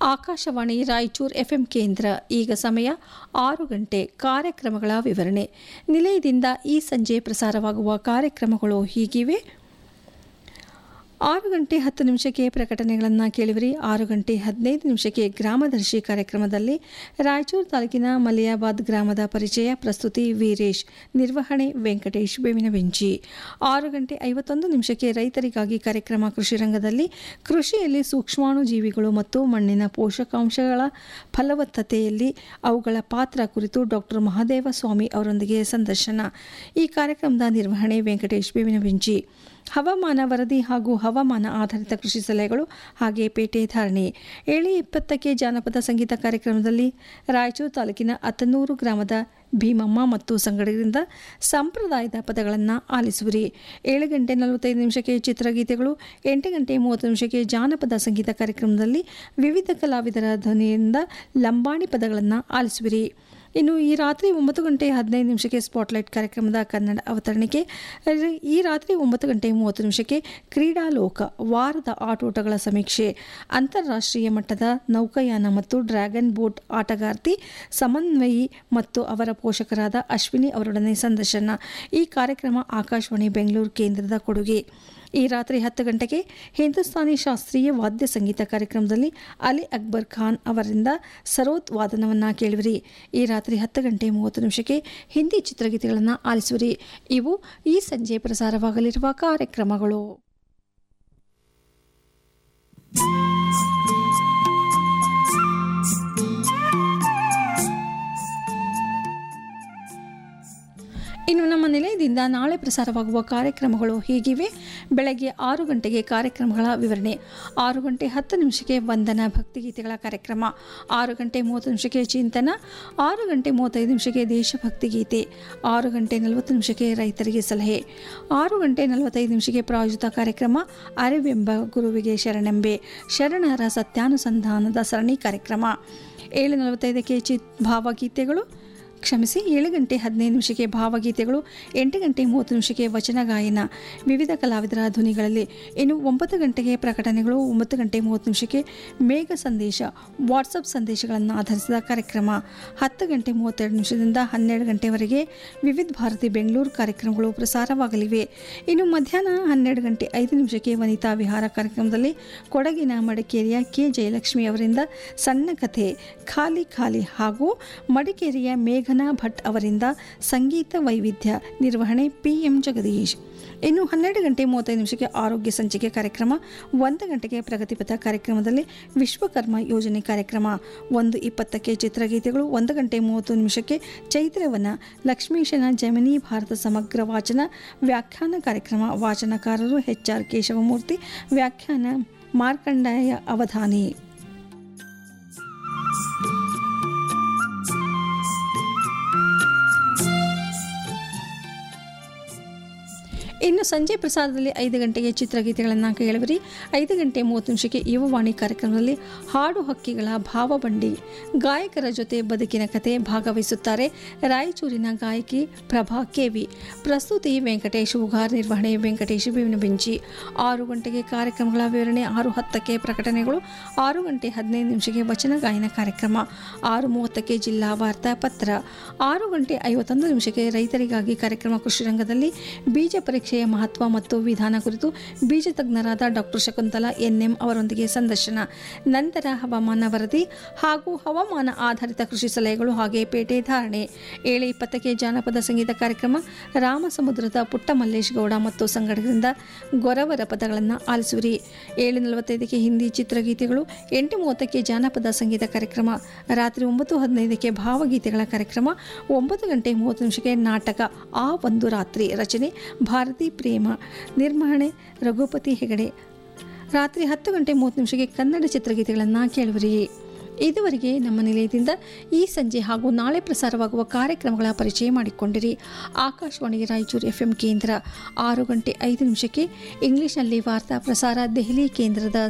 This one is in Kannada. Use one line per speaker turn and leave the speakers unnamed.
ಆಕಾಶವಾಣಿ ರಾಯಚೂರು ಎಫ್ಎಂ ಕೇಂದ್ರ ಈಗ ಸಮಯ ಆರು ಗಂಟೆ ಕಾರ್ಯಕ್ರಮಗಳ ವಿವರಣೆ ನಿಲಯದಿಂದ ಈ ಸಂಜೆ ಪ್ರಸಾರವಾಗುವ ಕಾರ್ಯಕ್ರಮಗಳು ಹೀಗಿವೆ ಆರು ಗಂಟೆ ಹತ್ತು ನಿಮಿಷಕ್ಕೆ ಪ್ರಕಟಣೆಗಳನ್ನು ಕೇಳಿವಿರಿ ಆರು ಗಂಟೆ ಹದಿನೈದು ನಿಮಿಷಕ್ಕೆ ಗ್ರಾಮದರ್ಶಿ ಕಾರ್ಯಕ್ರಮದಲ್ಲಿ ರಾಯಚೂರು ತಾಲೂಕಿನ ಮಲಿಯಾಬಾದ್ ಗ್ರಾಮದ ಪರಿಚಯ ಪ್ರಸ್ತುತಿ ವೀರೇಶ್ ನಿರ್ವಹಣೆ ವೆಂಕಟೇಶ್ ಬೇವಿನ ಬೆಂಚಿ ಆರು ಗಂಟೆ ಐವತ್ತೊಂದು ನಿಮಿಷಕ್ಕೆ ರೈತರಿಗಾಗಿ ಕಾರ್ಯಕ್ರಮ ಕೃಷಿ ರಂಗದಲ್ಲಿ ಕೃಷಿಯಲ್ಲಿ ಸೂಕ್ಷ್ಮಾಣು ಜೀವಿಗಳು ಮತ್ತು ಮಣ್ಣಿನ ಪೋಷಕಾಂಶಗಳ ಫಲವತ್ತತೆಯಲ್ಲಿ ಅವುಗಳ ಪಾತ್ರ ಕುರಿತು ಡಾಕ್ಟರ್ ಮಹಾದೇವ ಸ್ವಾಮಿ ಅವರೊಂದಿಗೆ ಸಂದರ್ಶನ ಈ ಕಾರ್ಯಕ್ರಮದ ನಿರ್ವಹಣೆ ವೆಂಕಟೇಶ್ ಬೇವಿನ ಬೆಂಚಿ ಹವಾಮಾನ ವರದಿ ಹಾಗೂ ಹವಾಮಾನ ಆಧಾರಿತ ಕೃಷಿ ಸಲಹೆಗಳು ಹಾಗೆ ಪೇಟೆ ಧಾರಣೆ ಏಳು ಇಪ್ಪತ್ತಕ್ಕೆ ಜಾನಪದ ಸಂಗೀತ ಕಾರ್ಯಕ್ರಮದಲ್ಲಿ ರಾಯಚೂರು ತಾಲೂಕಿನ ಅತ್ತನೂರು ಗ್ರಾಮದ ಭೀಮಮ್ಮ ಮತ್ತು ಸಂಗಡರಿಂದ ಸಂಪ್ರದಾಯದ ಪದಗಳನ್ನು ಆಲಿಸುವಿರಿ ಏಳು ಗಂಟೆ ನಲವತ್ತೈದು ನಿಮಿಷಕ್ಕೆ ಚಿತ್ರಗೀತೆಗಳು ಎಂಟು ಗಂಟೆ ಮೂವತ್ತು ನಿಮಿಷಕ್ಕೆ ಜಾನಪದ ಸಂಗೀತ ಕಾರ್ಯಕ್ರಮದಲ್ಲಿ ವಿವಿಧ ಕಲಾವಿದರ ಧ್ವನಿಯಿಂದ ಲಂಬಾಣಿ ಪದಗಳನ್ನು ಆಲಿಸುವಿರಿ ಇನ್ನು ಈ ರಾತ್ರಿ ಒಂಬತ್ತು ಗಂಟೆ ಹದಿನೈದು ನಿಮಿಷಕ್ಕೆ ಸ್ಪಾಟ್ಲೈಟ್ ಕಾರ್ಯಕ್ರಮದ ಕನ್ನಡ ಅವತರಣಿಕೆ ಈ ರಾತ್ರಿ ಒಂಬತ್ತು ಗಂಟೆ ಮೂವತ್ತು ನಿಮಿಷಕ್ಕೆ ಕ್ರೀಡಾ ಲೋಕ ವಾರದ ಆಟೋಟಗಳ ಸಮೀಕ್ಷೆ ಅಂತಾರಾಷ್ಟ್ರೀಯ ಮಟ್ಟದ ನೌಕಾಯಾನ ಮತ್ತು ಡ್ರ್ಯಾಗನ್ ಬೋಟ್ ಆಟಗಾರ್ತಿ ಸಮನ್ವಯಿ ಮತ್ತು ಅವರ ಪೋಷಕರಾದ ಅಶ್ವಿನಿ ಅವರೊಡನೆ ಸಂದರ್ಶನ ಈ ಕಾರ್ಯಕ್ರಮ ಆಕಾಶವಾಣಿ ಬೆಂಗಳೂರು ಕೇಂದ್ರದ ಕೊಡುಗೆ ಈ ರಾತ್ರಿ ಹತ್ತು ಗಂಟೆಗೆ ಹಿಂದೂಸ್ತಾನಿ ಶಾಸ್ತ್ರೀಯ ವಾದ್ಯ ಸಂಗೀತ ಕಾರ್ಯಕ್ರಮದಲ್ಲಿ ಅಲಿ ಅಕ್ಬರ್ ಖಾನ್ ಅವರಿಂದ ಸರೋದ್ ವಾದನವನ್ನು ಕೇಳುವಿರಿ ಈ ರಾತ್ರಿ ಹತ್ತು ಗಂಟೆ ಮೂವತ್ತು ನಿಮಿಷಕ್ಕೆ ಹಿಂದಿ ಚಿತ್ರಗೀತೆಗಳನ್ನು ಆಲಿಸುವಿರಿ ಇವು ಈ ಸಂಜೆ ಪ್ರಸಾರವಾಗಲಿರುವ ಕಾರ್ಯಕ್ರಮಗಳು ಇನ್ನು ನಮ್ಮ ನಿಲಯದಿಂದ ನಾಳೆ ಪ್ರಸಾರವಾಗುವ ಕಾರ್ಯಕ್ರಮಗಳು ಹೀಗಿವೆ ಬೆಳಗ್ಗೆ ಆರು ಗಂಟೆಗೆ ಕಾರ್ಯಕ್ರಮಗಳ ವಿವರಣೆ ಆರು ಗಂಟೆ ಹತ್ತು ನಿಮಿಷಕ್ಕೆ ವಂದನಾ ಭಕ್ತಿಗೀತೆಗಳ ಕಾರ್ಯಕ್ರಮ ಆರು ಗಂಟೆ ಮೂವತ್ತು ನಿಮಿಷಕ್ಕೆ ಚಿಂತನ ಆರು ಗಂಟೆ ಮೂವತ್ತೈದು ನಿಮಿಷಕ್ಕೆ ದೇಶಭಕ್ತಿ ಗೀತೆ ಆರು ಗಂಟೆ ನಲವತ್ತು ನಿಮಿಷಕ್ಕೆ ರೈತರಿಗೆ ಸಲಹೆ ಆರು ಗಂಟೆ ನಲವತ್ತೈದು ನಿಮಿಷಕ್ಕೆ ಪ್ರಾಯೋಜಿತ ಕಾರ್ಯಕ್ರಮ ಅರಿವೆಂಬ ಗುರುವಿಗೆ ಶರಣೆಂಬೆ ಶರಣರ ಸತ್ಯಾನುಸಂಧಾನದ ಸರಣಿ ಕಾರ್ಯಕ್ರಮ ಏಳು ನಲವತ್ತೈದಕ್ಕೆ ಚಿತ್ ಭಾವಗೀತೆಗಳು ಕ್ಷಮಿಸಿ ಏಳು ಗಂಟೆ ಹದಿನೈದು ನಿಮಿಷಕ್ಕೆ ಭಾವಗೀತೆಗಳು ಎಂಟು ಗಂಟೆ ಮೂವತ್ತು ನಿಮಿಷಕ್ಕೆ ವಚನ ಗಾಯನ ವಿವಿಧ ಕಲಾವಿದರ ಧ್ವನಿಗಳಲ್ಲಿ ಇನ್ನು ಒಂಬತ್ತು ಗಂಟೆಗೆ ಪ್ರಕಟಣೆಗಳು ಒಂಬತ್ತು ಗಂಟೆ ಮೂವತ್ತು ನಿಮಿಷಕ್ಕೆ ಮೇಘ ಸಂದೇಶ ವಾಟ್ಸಪ್ ಸಂದೇಶಗಳನ್ನು ಆಧರಿಸಿದ ಕಾರ್ಯಕ್ರಮ ಹತ್ತು ಗಂಟೆ ಮೂವತ್ತೆರಡು ನಿಮಿಷದಿಂದ ಹನ್ನೆರಡು ಗಂಟೆವರೆಗೆ ವಿವಿಧ ಭಾರತಿ ಬೆಂಗಳೂರು ಕಾರ್ಯಕ್ರಮಗಳು ಪ್ರಸಾರವಾಗಲಿವೆ ಇನ್ನು ಮಧ್ಯಾಹ್ನ ಹನ್ನೆರಡು ಗಂಟೆ ಐದು ನಿಮಿಷಕ್ಕೆ ವನಿತಾ ವಿಹಾರ ಕಾರ್ಯಕ್ರಮದಲ್ಲಿ ಕೊಡಗಿನ ಮಡಿಕೇರಿಯ ಕೆ ಜಯಲಕ್ಷ್ಮಿ ಅವರಿಂದ ಸಣ್ಣ ಕಥೆ ಖಾಲಿ ಖಾಲಿ ಹಾಗೂ ಮಡಿಕೇರಿಯ ಮೇಘ ಭಟ್ ಅವರಿಂದ ಸಂಗೀತ ವೈವಿಧ್ಯ ನಿರ್ವಹಣೆ ಪಿ ಎಂ ಜಗದೀಶ್ ಇನ್ನು ಹನ್ನೆರಡು ಗಂಟೆ ಮೂವತ್ತೈದು ನಿಮಿಷಕ್ಕೆ ಆರೋಗ್ಯ ಸಂಚಿಕೆ ಕಾರ್ಯಕ್ರಮ ಒಂದು ಗಂಟೆಗೆ ಪ್ರಗತಿಪಥ ಕಾರ್ಯಕ್ರಮದಲ್ಲಿ ವಿಶ್ವಕರ್ಮ ಯೋಜನೆ ಕಾರ್ಯಕ್ರಮ ಒಂದು ಇಪ್ಪತ್ತಕ್ಕೆ ಚಿತ್ರಗೀತೆಗಳು ಒಂದು ಗಂಟೆ ಮೂವತ್ತು ನಿಮಿಷಕ್ಕೆ ಚೈತ್ರವನ ಲಕ್ಷ್ಮೀಶನ ಜಮಿನಿ ಭಾರತ ಸಮಗ್ರ ವಾಚನ ವ್ಯಾಖ್ಯಾನ ಕಾರ್ಯಕ್ರಮ ವಾಚನಕಾರರು ಎಚ್ ಆರ್ ಕೇಶವಮೂರ್ತಿ ವ್ಯಾಖ್ಯಾನ ಮಾರ್ಕಂಡಾಯ ಅವಧಾನಿ ಇನ್ನು ಸಂಜೆ ಪ್ರಸಾರದಲ್ಲಿ ಐದು ಗಂಟೆಗೆ ಚಿತ್ರಗೀತೆಗಳನ್ನು ಕೇಳುವಿರಿ ಐದು ಗಂಟೆ ಮೂವತ್ತು ನಿಮಿಷಕ್ಕೆ ಯುವವಾಣಿ ಕಾರ್ಯಕ್ರಮದಲ್ಲಿ ಹಾಡು ಹಕ್ಕಿಗಳ ಭಾವಬಂಡಿ ಗಾಯಕರ ಜೊತೆ ಬದುಕಿನ ಕತೆ ಭಾಗವಹಿಸುತ್ತಾರೆ ರಾಯಚೂರಿನ ಗಾಯಕಿ ಪ್ರಭಾ ಕೆವಿ ಪ್ರಸ್ತುತಿ ವೆಂಕಟೇಶ್ ಉಗಾರ್ ನಿರ್ವಹಣೆ ವೆಂಕಟೇಶ್ ಬೇವಿನ ಬೆಂಚಿ ಆರು ಗಂಟೆಗೆ ಕಾರ್ಯಕ್ರಮಗಳ ವಿವರಣೆ ಆರು ಹತ್ತಕ್ಕೆ ಪ್ರಕಟಣೆಗಳು ಆರು ಗಂಟೆ ಹದಿನೈದು ನಿಮಿಷಕ್ಕೆ ವಚನ ಗಾಯನ ಕಾರ್ಯಕ್ರಮ ಆರು ಮೂವತ್ತಕ್ಕೆ ಜಿಲ್ಲಾ ವಾರ್ತಾ ಪತ್ರ ಆರು ಗಂಟೆ ಐವತ್ತೊಂದು ನಿಮಿಷಕ್ಕೆ ರೈತರಿಗಾಗಿ ಕಾರ್ಯಕ್ರಮ ಕೃಷಿ ರಂಗದಲ್ಲಿ ಬೀಜ ಪರೀಕ್ಷೆ ಮಹತ್ವ ಮತ್ತು ವಿಧಾನ ಕುರಿತು ಬೀಜ ತಜ್ಞರಾದ ಡಾಕ್ಟರ್ ಶಕುಂತಲಾ ಎನ್ಎಂ ಅವರೊಂದಿಗೆ ಸಂದರ್ಶನ ನಂತರ ಹವಾಮಾನ ವರದಿ ಹಾಗೂ ಹವಾಮಾನ ಆಧಾರಿತ ಕೃಷಿ ಸಲಹೆಗಳು ಹಾಗೆ ಪೇಟೆ ಧಾರಣೆ ಏಳು ಇಪ್ಪತ್ತಕ್ಕೆ ಜಾನಪದ ಸಂಗೀತ ಕಾರ್ಯಕ್ರಮ ರಾಮಸಮುದ್ರದ ಪುಟ್ಟ ಮಲ್ಲೇಶ್ ಗೌಡ ಮತ್ತು ಸಂಘಟಕರಿಂದ ಗೊರವರ ಪದಗಳನ್ನು ಆಲಿಸುವಿರಿ ಏಳು ನಲವತ್ತೈದಕ್ಕೆ ಹಿಂದಿ ಚಿತ್ರಗೀತೆಗಳು ಎಂಟು ಮೂವತ್ತಕ್ಕೆ ಜಾನಪದ ಸಂಗೀತ ಕಾರ್ಯಕ್ರಮ ರಾತ್ರಿ ಒಂಬತ್ತು ಹದಿನೈದಕ್ಕೆ ಭಾವಗೀತೆಗಳ ಕಾರ್ಯಕ್ರಮ ಒಂಬತ್ತು ಗಂಟೆ ಮೂವತ್ತು ನಿಮಿಷಕ್ಕೆ ನಾಟಕ ಆ ಒಂದು ರಾತ್ರಿ ರಚನೆ ಭಾರತಿ ಪ್ರೇಮ ನಿರ್ವಹಣೆ ರಘುಪತಿ ಹೆಗಡೆ ರಾತ್ರಿ ಹತ್ತು ಗಂಟೆ ಮೂವತ್ತು ನಿಮಿಷಕ್ಕೆ ಕನ್ನಡ ಚಿತ್ರಗೀತೆಗಳನ್ನು ಕೇಳುವಿರಿ ಇದುವರೆಗೆ ನಮ್ಮ ನಿಲಯದಿಂದ ಈ ಸಂಜೆ ಹಾಗೂ ನಾಳೆ ಪ್ರಸಾರವಾಗುವ ಕಾರ್ಯಕ್ರಮಗಳ ಪರಿಚಯ ಮಾಡಿಕೊಂಡಿರಿ ಆಕಾಶವಾಣಿ ರಾಯಚೂರು ಎಫ್ಎಂ ಕೇಂದ್ರ ಆರು ಗಂಟೆ ಐದು ನಿಮಿಷಕ್ಕೆ ಇಂಗ್ಲಿಷ್ನಲ್ಲಿ ವಾರ್ತಾ ಪ್ರಸಾರ ದೆಹಲಿ ಕೇಂದ್ರದ